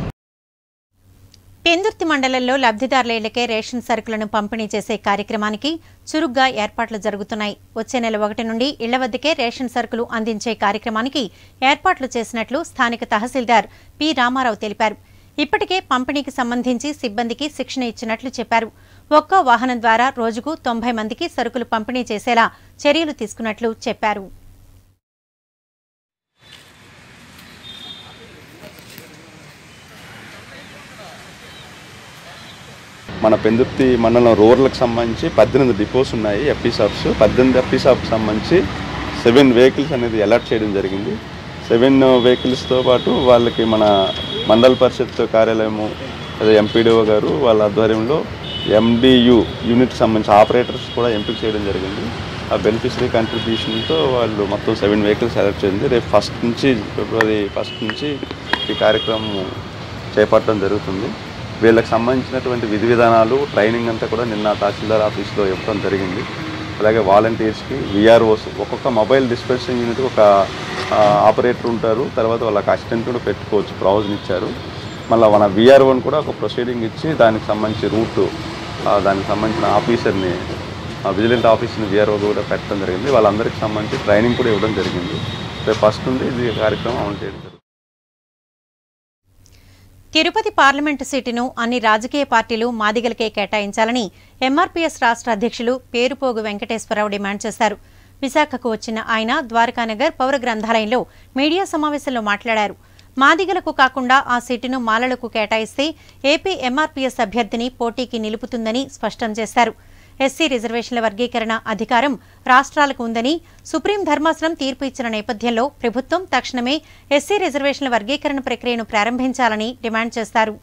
పెందుర్తి మండలంలో లబ్ధిదారుల ఇళ్లకే రేషన్ సరుకులను పంపిణీ చేసే కార్యక్రమానికి చురుగ్గా ఏర్పాట్లు జరుగుతున్నాయి వచ్చే నెల ఒకటి నుండి ఇళ్ల వద్దకే రేషన్ సరుకులు అందించే కార్యక్రమానికి ఏర్పాట్లు చేసినట్లు స్థానిక తహసీల్దార్ పి రామారావు తెలిపారు ఇప్పటికే పంపిణీకి సంబంధించి సిబ్బందికి శిక్షణ ఇచ్చినట్లు చెప్పారు ఒక్కో వాహనం ద్వారా రోజుకు తొంభై మందికి సరుకులు పంపిణీ చేసేలా చర్యలు తీసుకున్నట్లు చెప్పారు మన పెందుర్తి మండలం రూరల్కి సంబంధించి పద్దెనిమిది డిపోస్ ఉన్నాయి ఎఫ్పీ షాప్స్ పద్దెనిమిది ఎఫ్పీ షాప్కి సంబంధించి సెవెన్ వెహికల్స్ అనేది అలర్ట్ చేయడం జరిగింది సెవెన్ వెహికల్స్తో పాటు వాళ్ళకి మన మండల పరిషత్ కార్యాలయము అదే ఎంపీడీఓ గారు వాళ్ళ ఆధ్వర్యంలో ఎండియు యూనిట్కి సంబంధించి ఆపరేటర్స్ కూడా ఎంపిక చేయడం జరిగింది ఆ బెనిఫిషరీ కంట్రిబ్యూషన్తో వాళ్ళు మొత్తం సెవెన్ వెహికల్స్ అలర్ట్ చేయండి రేపు ఫస్ట్ నుంచి ఫిబ్రవరి ఫస్ట్ నుంచి ఈ కార్యక్రమం చేపట్టడం జరుగుతుంది వీళ్ళకి సంబంధించినటువంటి విధి విధానాలు ట్రైనింగ్ అంతా కూడా నిన్న తహసీల్దార్ ఆఫీస్లో ఇవ్వడం జరిగింది అలాగే వాలంటీర్స్కి విఆర్ఓస్ ఒక్కొక్క మొబైల్ డిస్పెన్సింగ్ యూనిట్ ఒక ఆపరేటర్ ఉంటారు తర్వాత వాళ్ళకి అసిస్టెంట్ కూడా పెట్టుకోవచ్చు ప్రొవిజన్ ఇచ్చారు మళ్ళీ మన విఆర్ఓని కూడా ఒక ప్రొసీడింగ్ ఇచ్చి దానికి సంబంధించి రూట్ దానికి సంబంధించిన ఆఫీసర్ని విజిలెంట్ ఆఫీస్ని విఆర్ఓ కూడా పెట్టడం జరిగింది వాళ్ళందరికీ సంబంధించి ట్రైనింగ్ కూడా ఇవ్వడం జరిగింది రేపు ఫస్ట్ నుండి ఇది కార్యక్రమం అమలు చేయడం జరుగుతుంది. తిరుపతి పార్లమెంటు సీటును అన్ని రాజకీయ పార్టీలు మాదిగలకే కేటాయించాలని ఎంఆర్పీఎస్ రాష్ట్ర అధ్యక్షులు పేరుపోగు వెంకటేశ్వరరావు డిమాండ్ చేశారు విశాఖకు వచ్చిన ఆయన ద్వారకానగర్ పౌర గ్రంథాలయంలో మీడియా సమావేశంలో మాట్లాడారు మాదిగలకు కాకుండా ఆ సీటును మాలలకు కేటాయిస్తే ఏపీ ఎంఆర్పీఎస్ అభ్యర్థిని పోటీకి నిలుపుతుందని స్పష్టం చేశారు ఎస్సీ రిజర్వేషన్ల వర్గీకరణ అధికారం రాష్ట్రాలకు ఉందని సుప్రీం ధర్మాసనం తీర్పు ఇచ్చిన నేపథ్యంలో ప్రభుత్వం తక్షణమే ఎస్సీ రిజర్వేషన్ల వర్గీకరణ ప్రక్రియను ప్రారంభించాలని డిమాండ్ చేస్తారు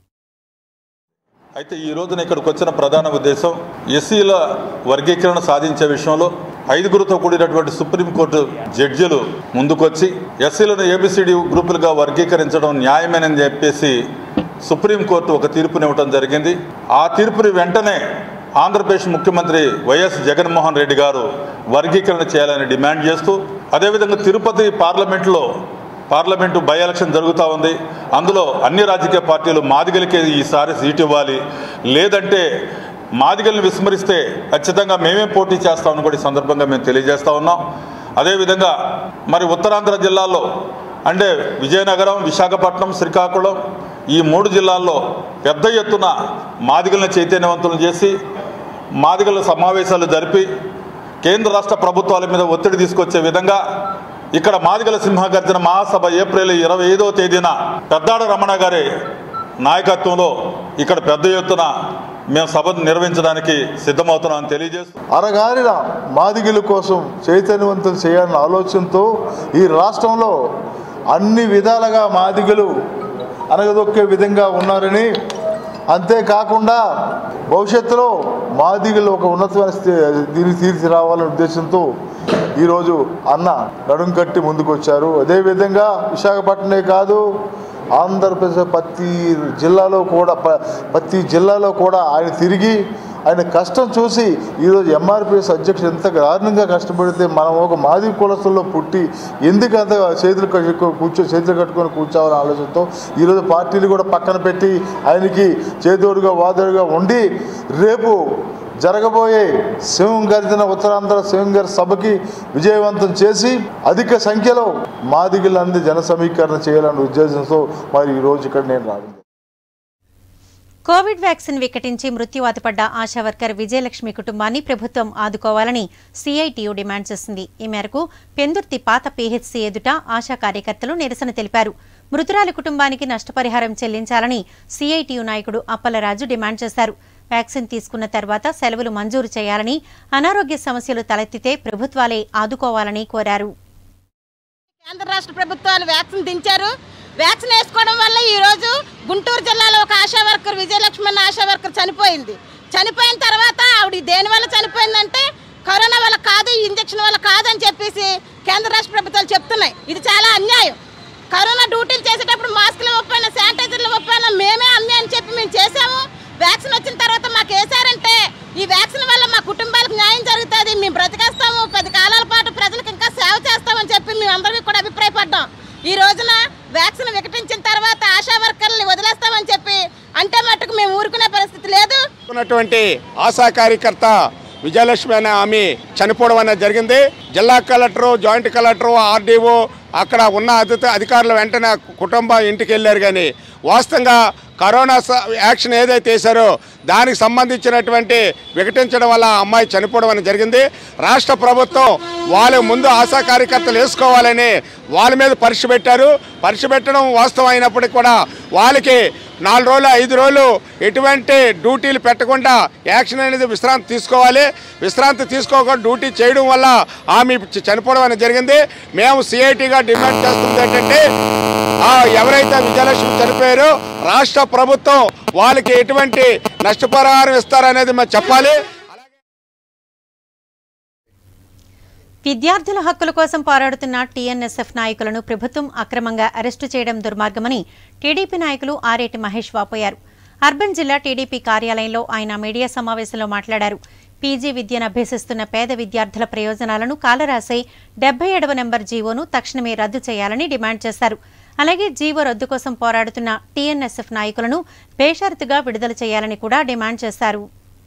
అయితే ఈ రోజున ఇక్కడికి వచ్చిన ప్రధాన ఉద్దేశం ఎస్సీల వర్గీకరణ సాధించే విషయంలో ఐదుగురుతో కూడినటువంటి సుప్రీంకోర్టు జడ్జిలు ముందుకొచ్చి ఎస్సీలను ఏబిసిడి గ్రూపులుగా వర్గీకరించడం న్యాయమేనని చెప్పేసి సుప్రీంకోర్టు ఒక తీర్పునివ్వడం జరిగింది ఆ తీర్పుని వెంటనే ఆంధ్రప్రదేశ్ ముఖ్యమంత్రి వైఎస్ జగన్మోహన్ రెడ్డి గారు వర్గీకరణ చేయాలని డిమాండ్ చేస్తూ అదేవిధంగా తిరుపతి పార్లమెంట్లో పార్లమెంటు బై ఎలక్షన్ జరుగుతూ ఉంది అందులో అన్ని రాజకీయ పార్టీలు మాదిగలకే ఈసారి సీటు ఇవ్వాలి లేదంటే మాదిగల్ని విస్మరిస్తే ఖచ్చితంగా మేమే పోటీ చేస్తామని కూడా ఈ సందర్భంగా మేము తెలియజేస్తా ఉన్నాం అదేవిధంగా మరి ఉత్తరాంధ్ర జిల్లాల్లో అంటే విజయనగరం విశాఖపట్నం శ్రీకాకుళం ఈ మూడు జిల్లాల్లో పెద్ద ఎత్తున మాదిగలను చైతన్యవంతులను చేసి మాదిగల సమావేశాలు జరిపి కేంద్ర రాష్ట్ర ప్రభుత్వాల మీద ఒత్తిడి తీసుకొచ్చే విధంగా ఇక్కడ మాదిగల సింహగర్జన మహాసభ ఏప్రిల్ ఇరవై ఐదో తేదీన పెద్దాడ రమణ గారి నాయకత్వంలో ఇక్కడ పెద్ద ఎత్తున మేము సభ నిర్వహించడానికి సిద్ధమవుతున్నామని తెలియజేస్తూ అరగారిన మాదిగల కోసం చైతన్యవంతులు చేయాలన్న ఆలోచనతో ఈ రాష్ట్రంలో అన్ని విధాలుగా మాదిగలు అనగదొక్కే విధంగా ఉన్నారని అంతేకాకుండా భవిష్యత్తులో మాదిగలు ఒక ఉన్నతమైన స్థి- దీన్ని తీర్చి రావాలనే ఉద్దేశంతో ఈరోజు అన్న నడుం కట్టి ముందుకు వచ్చారు అదేవిధంగా విశాఖపట్నమే కాదు ఆంధ్రప్రదేశ్ ప్రతి జిల్లాలో కూడా ప- ప్రతి జిల్లాలో కూడా ఆయన తిరిగి ఆయన కష్టం చూసి ఈరోజు ఎంఆర్పిఎస్ అధ్యక్షుడు ఎంత దారుణంగా కష్టపడితే మనం ఒక మాది కులస్తుల్లో పుట్టి ఎందుకు అంత చేతులు కట్టుకో కూర్చో చేతులు కట్టుకొని కూర్చోవాలనే ఆలోచనతో ఈరోజు పార్టీలు కూడా పక్కన పెట్టి ఆయనకి చేదోడుగా వాదోడుగా ఉండి రేపు జరగబోయే సింహం గర్జన ఉత్తరాంధ్ర సింహం గారి సభకి విజయవంతం చేసి అధిక సంఖ్యలో మాదిగలంది జన సమీకరణ చేయాలనే ఉద్దేశంతో మరి ఈరోజు ఇక్కడ నేను రావడం కోవిడ్ వ్యాక్సిన్ వికటించి మృత్యువాత పడ్డ ఆశా వర్కర్ విజయలక్ష్మి కుటుంబాన్ని ప్రభుత్వం ఆదుకోవాలని సిఐటియు డిమాండ్ చేసింది ఈ మేరకు పెందుర్తి పాత పీహెచ్సీ ఎదుట ఆశా కార్యకర్తలు నిరసన తెలిపారు మృతురాలి కుటుంబానికి నష్టపరిహారం చెల్లించాలని సిఐటియు నాయకుడు అప్పలరాజు డిమాండ్ చేశారు వ్యాక్సిన్ తీసుకున్న తర్వాత సెలవులు మంజూరు చేయాలని అనారోగ్య సమస్యలు తలెత్తితే ప్రభుత్వాలే ఆదుకోవాలని కోరారు కేంద్ర రాష్ట్ర ప్రభుత్వాలు వ్యాక్సిన్ దించారు వ్యాక్సిన్ వేసుకోవడం వల్ల ఈ రోజు గుంటూరు జిల్లాలో ఒక ఆశా వర్కర్ విజయలక్ష్మి అన్న ఆశా వర్కర్ చనిపోయింది చనిపోయిన తర్వాత ఆవిడ దేని వల్ల చనిపోయిందంటే కరోనా వల్ల కాదు ఈ ఇంజక్షన్ వల్ల కాదని చెప్పేసి కేంద్ర రాష్ట్ర ప్రభుత్వాలు చెప్తున్నాయి ఇది చాలా అన్యాయం కరోనా డ్యూటీలు చేసేటప్పుడు మాస్కులు ఒప్పైనా శానిటైజర్లు ఒప్పైనా మేమే అమ్మే అని చెప్పి మేము చేసాము వ్యాక్సిన్ వచ్చిన తర్వాత మాకు వేసారంటే ఈ వ్యాక్సిన్ వల్ల మా కుటుంబాలకు న్యాయం జరుగుతుంది మేము బ్రతికేస్తాము పది కాలాల పాటు ప్రజలకు ఇంకా సేవ చేస్తామని చెప్పి మేము అందరికీ కూడా అభిప్రాయపడ్డాం ఈ రోజున వ్యాక్సిన్ వికటించిన తర్వాత ఆశా వర్కర్ని వదిలేస్తామని చెప్పి అంటే మట్టుకు మేము ఊరుకునే పరిస్థితి లేదు ఉన్నటువంటి ఆశా కార్యకర్త విజయలక్ష్మి అనే ఆమె చనిపోవడం అనేది జరిగింది జిల్లా కలెక్టరు జాయింట్ కలెక్టరు ఆర్డీఓ అక్కడ ఉన్న అధిత అధికారులు వెంటనే కుటుంబ ఇంటికి వెళ్ళారు కానీ వాస్తవంగా కరోనా స- యాక్షన్ ఏదైతే వేశారో దానికి సంబంధించినటువంటి వికటించడం వల్ల ఆ అమ్మాయి చనిపోవడం అనేది జరిగింది రాష్ట్ర ప్రభుత్వం వాళ్ళ ముందు ఆశా కార్యకర్తలు వేసుకోవాలని వాళ్ళ మీద పరీక్ష పెట్టారు పరీక్ష పెట్టడం వాస్తవం అయినప్పటికీ కూడా వాళ్ళకి నాలుగు రోజులు ఐదు రోజులు ఎటువంటి డ్యూటీలు పెట్టకుండా యాక్షన్ అనేది విశ్రాంతి తీసుకోవాలి విశ్రాంతి తీసుకోకుండా డ్యూటీ చేయడం వల్ల ఆమె చ- చనిపోవడం అనేది జరిగింది మేము సిఐటిగా డిమాండ్ చేస్తుంది ఏంటంటే ఆ ఎవరైతే విజయలక్ష్మి చనిపోయారో రాష్ట్ర ప్రభుత్వం వాళ్ళకి ఎటువంటి నష్టపరిహారం ఇస్తారనేది మేము చెప్పాలి విద్యార్థుల హక్కుల కోసం పోరాడుతున్న టీఎన్ఎస్ఎఫ్ నాయకులను ప్రభుత్వం అక్రమంగా అరెస్టు చేయడం దుర్మార్గమని టీడీపీ నాయకులు ఆరేటి మహేష్ వాపోయారు అర్బన్ జిల్లా టీడీపీ కార్యాలయంలో ఆయన మీడియా సమావేశంలో మాట్లాడారు పీజీ విద్యను అభ్యసిస్తున్న పేద విద్యార్థుల ప్రయోజనాలను కాలరాసే డెబ్బై ఏడవ నెంబర్ జీవోను తక్షణమే రద్దు చేయాలని డిమాండ్ చేశారు అలాగే జీవో రద్దు కోసం పోరాడుతున్న టీఎన్ఎస్ఎఫ్ నాయకులను బేషరతుగా విడుదల చేయాలని కూడా డిమాండ్ చేశారు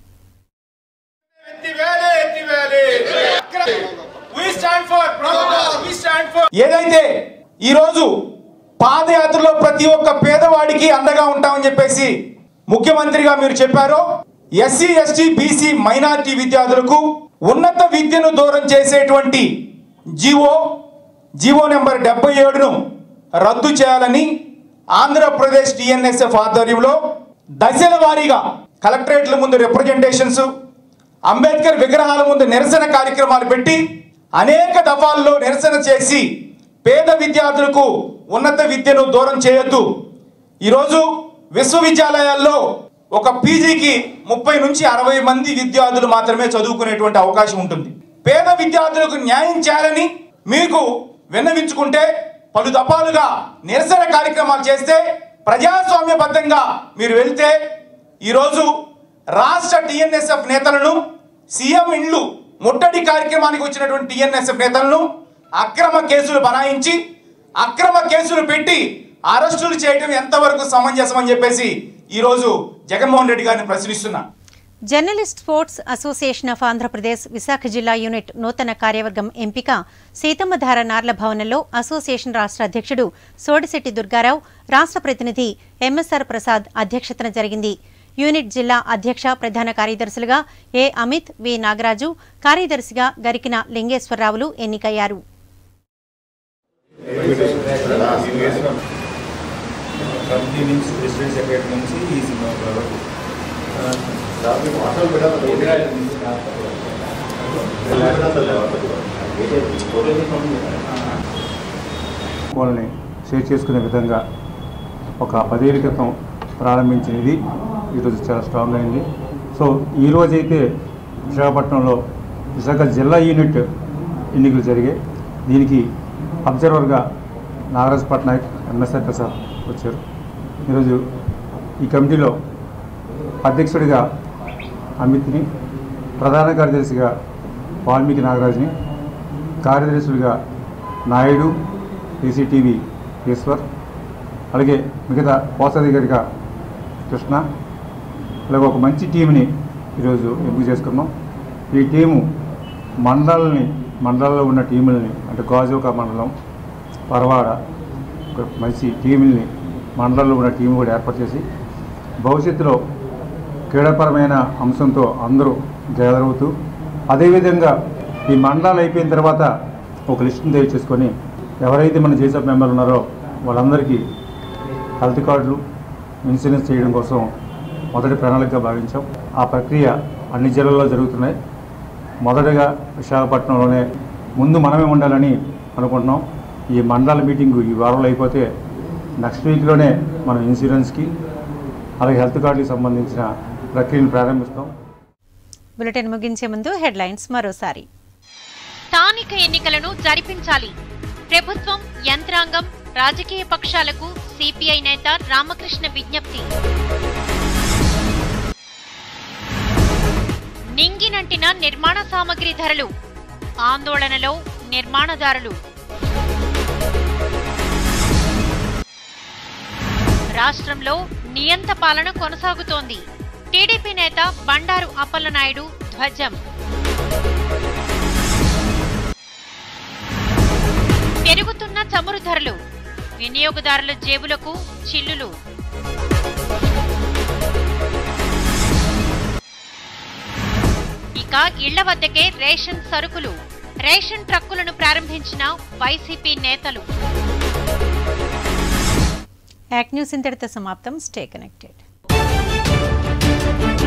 ఏదైతే ఈరోజు పాదయాత్రలో ప్రతి ఒక్క పేదవాడికి అండగా ఉంటామని చెప్పేసి ముఖ్యమంత్రిగా మీరు చెప్పారో ఎస్సీ ఎస్టీ బీసీ మైనారిటీ విద్యార్థులకు ఉన్నత విద్యను దూరం చేసేటువంటి జీవో జీవో నెంబర్ డెబ్బై ఏడును రద్దు చేయాలని ఆంధ్రప్రదేశ్ టిఎన్ఎస్ఎఫ్ ఆధ్వర్యంలో దశల వారీగా కలెక్టరేట్ల ముందు రిప్రజెంటేషన్స్ అంబేద్కర్ విగ్రహాల ముందు నిరసన కార్యక్రమాలు పెట్టి అనేక దఫాల్లో నిరసన చేసి పేద విద్యార్థులకు ఉన్నత విద్యను దూరం చేయొద్దు ఈరోజు విశ్వవిద్యాలయాల్లో ఒక పీజీకి ముప్పై నుంచి అరవై మంది విద్యార్థులు మాత్రమే చదువుకునేటువంటి అవకాశం ఉంటుంది పేద విద్యార్థులకు న్యాయం చేయాలని మీకు విన్నవించుకుంటే పలు దఫాలుగా నిరసన కార్యక్రమాలు చేస్తే ప్రజాస్వామ్యబద్ధంగా మీరు వెళ్తే ఈరోజు రాష్ట్ర టిఎన్ఎస్ఎఫ్ నేతలను సీఎం ఇండ్లు ముట్టడి కార్యక్రమానికి వచ్చినటువంటి టిఎన్ఎస్ఎఫ్ నేతలను అక్రమ కేసులు బనాయించి అక్రమ కేసులు పెట్టి అరెస్టులు చేయడం ఎంతవరకు సమంజసం అని చెప్పేసి ఈరోజు జగన్మోహన్ రెడ్డి గారిని ప్రశ్నిస్తున్నా journalist sports association of Andhra Pradesh Visakha జిల్లా యూనిట్ నూతన కార్యవర్గం ఎంపిక సీతమ్మధార నార్ల భవనంలో అసోసియేషన్ రాష్ట్ర అధ్యక్షుడు సోడిశెట్టి దుర్గారావు రాష్ట్ర ప్రతినిధి ఎంఎస్ఆర్ ప్రసాద్ అధ్యక్షతన జరిగింది యూనిట్ జిల్లా అధ్యక్ష ప్రధాన కార్యదర్శులుగా ఏ అమిత్ వి నాగరాజు కార్యదర్శిగా గరికిన లింగేశ్వరరావులు ఎన్నికయ్యారు కంపెనీ నుంచి ప్రెసిడెంట్ సెక్రటరీ నుంచి ఈ సినిమా వరకు వాళ్ళని షేర్ చేసుకునే విధంగా ఒక పదేళ్ల క్రితం ప్రారంభించినది ఈరోజు చాలా స్ట్రాంగ్ అయింది సో ఈరోజైతే విశాఖపట్నంలో విశాఖ జిల్లా యూనిట్ ఎన్నికలు జరిగాయి దీనికి అబ్జర్వర్గా నాగరాజ్ పట్నాయక్ ఎంఎస్ఆర్ ప్రసాద్ వచ్చారు ఈరోజు ఈ కమిటీలో అధ్యక్షుడిగా అమిత్ని ప్రధాన కార్యదర్శిగా వాల్మీకి నాగరాజ్ని కార్యదర్శులుగా నాయుడు ఏసీటీవీ ఈశ్వర్ అలాగే మిగతా కోశాధికారిగా కృష్ణ అలాగే ఒక మంచి టీంని ఈరోజు ఎంపిక చేసుకున్నాం ఈ టీము మండలాలని మండలాల్లో ఉన్న టీములని అంటే గాజుక మండలం పరవాడ ఒక మంచి టీముల్ని మండలంలో ఉన్న టీం కూడా ఏర్పాటు చేసి భవిష్యత్తులో క్రీడాపరమైన అంశంతో అందరూ గ్యాదర్ అవుతూ అదేవిధంగా ఈ మండలాలు అయిపోయిన తర్వాత ఒక లిస్టును తయారు చేసుకొని ఎవరైతే మన జేసప్ మెంబర్లు ఉన్నారో వాళ్ళందరికీ హెల్త్ కార్డులు ఇన్సూరెన్స్ చేయడం కోసం మొదటి ప్రణాళికగా భావించాం ఆ ప్రక్రియ అన్ని జిల్లాల్లో జరుగుతున్నాయి మొదటగా విశాఖపట్నంలోనే ముందు మనమే ఉండాలని అనుకుంటున్నాం ఈ మండల మీటింగు ఈ వారంలో అయిపోతే నెక్స్ట్ వీక్లోనే మనం ఇన్సూరెన్స్కి అలాగే హెల్త్ కార్డుకి సంబంధించిన ప్రక్రియను ప్రారంభిస్తాం బులెటిన్ ముగించే ముందు హెడ్లైన్స్ మరోసారి స్థానిక ఎన్నికలను జరిపించాలి ప్రభుత్వం యంత్రాంగం రాజకీయ పక్షాలకు సిపిఐ నేత రామకృష్ణ విజ్ఞప్తి నింగినంటిన నిర్మాణ సామగ్రి ధరలు ఆందోళనలో నిర్మాణదారులు రాష్ట్రంలో నియంత పాలన కొనసాగుతోంది టీడీపీ నేత బండారు అప్పలనాయుడు ధ్వజం పెరుగుతున్న చమురు ధరలు వినియోగదారుల జేబులకు చిల్లులు ఇక ఇళ్ల వద్దకే రేషన్ సరుకులు రేషన్ ట్రక్కులను ప్రారంభించిన వైసీపీ నేతలు యాక్ న్యూస్ ఇంతటితో సమాప్తం స్టే కనెక్టెడ్